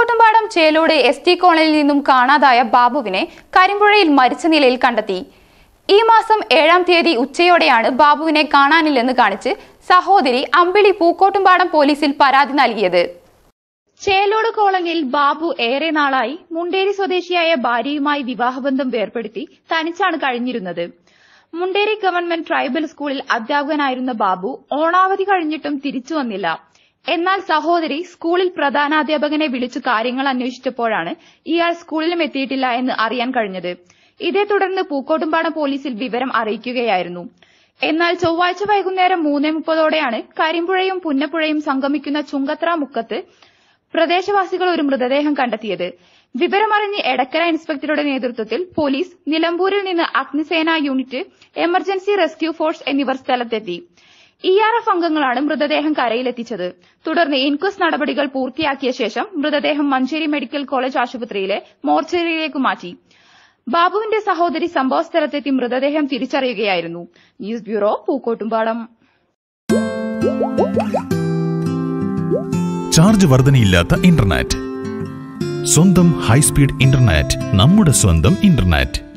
Pookkottumpadam Chelode S T കോളനിയിൽ നിന്നും കാണാതായ ബാബുവിനെ കരിമ്പുഴയിൽ മരിച്ച നിലയിൽ കണ്ടെത്തി ഈ മാസം ഏഴാം തീയതി ഉച്ചയോടെയാണ് ബാബുവിനെ കാണാനില്ലെന്ന് കാണിച്ച് സഹോദരി അമ്പിളി പൂക്കോട്ടുംപാടം പോലീസിൽ പരാതി നൽകിയത് ചേലോട് കോളനിയിൽ ബാബു ഏറെ നാളായി മുണ്ടേരി സ്വദേശിയായ ഭാര്യയുമായി വിവാഹബന്ധം വേർപ്പെടുത്തി തനിച്ചാണ് കഴിഞ്ഞിരുന്നത് മുണ്ടേരി ഗവൺമെന്റ് ട്രൈബൽ സ്കൂളിൽ അധ്യാപകനായിരുന്ന ബാബു ഓണാവധി കഴിഞ്ഞിട്ടും തിരിച്ചു വന്നില്ല എന്നാൽ സഹോദരി സ്കൂളിൽ പ്രധാനാധ്യാപകനെ വിളിച്ചു കാര്യങ്ങൾ അന്വേഷിച്ചപ്പോഴാണ് ഇയാൾ സ്കൂളിലും എത്തിയിട്ടില്ല എന്ന് അറിയാൻ കഴിഞ്ഞത് ഇതേ തുടർന്ന് പൂക്കോട്ടുംപാടം പോലീസിൽ വിവരം അറിയിക്കുകയായിരുന്നു എന്നാൽ ചൊവ്വാഴ്ച വൈകുന്നേരം മൂന്നേ മുപ്പതോടെയാണ് കരിമ്പുഴയും പുന്നപ്പുഴയും സംഗമിക്കുന്ന ചുങ്കത്ര മുക്കത്ത് പ്രദേശവാസികൾ ഒരു മൃതദേഹം കണ്ടെത്തിയത് വിവരമറിഞ്ഞ് എടക്കര ഇൻസ്പെക്ടറുടെ നേതൃത്വത്തിൽ പോലീസ് നിലമ്പൂരിൽ നിന്ന് അഗ്നിസേന യൂണിറ്റ് എമർജൻസി റെസ്ക്യൂ ഫോഴ്സ് എന്നിവർ സ്ഥലത്തെത്തി ഇ ആർ എഫ് അംഗങ്ങളാണ് മൃതദേഹം കരയിലെത്തിച്ചത് തുടർന്ന് ഇൻക്വസ്റ്റ് നടപടികൾ പൂർത്തിയാക്കിയ ശേഷം മൃതദേഹം മഞ്ചേരി മെഡിക്കൽ കോളേജ് ആശുപത്രിയിലെ മോർച്ചറിയിലേക്ക് മാറ്റി ബാബുവിന്റെ സഹോദരി സംഭവസ്ഥലത്തെത്തി മൃതദേഹം തിരിച്ചറിയുകയായിരുന്നു ന്യൂസ് ബ്യൂറോ പൂക്കോട്ടുംപാടം ചാർജ് വർധനയില്ലാത്ത ഇന്റർനെറ്റ് സ്വന്തം ഹൈസ്പീഡ് ഇന്റർനെറ്റ് നമ്മുടെ സ്വന്തം ഇന്റർനെറ്റ്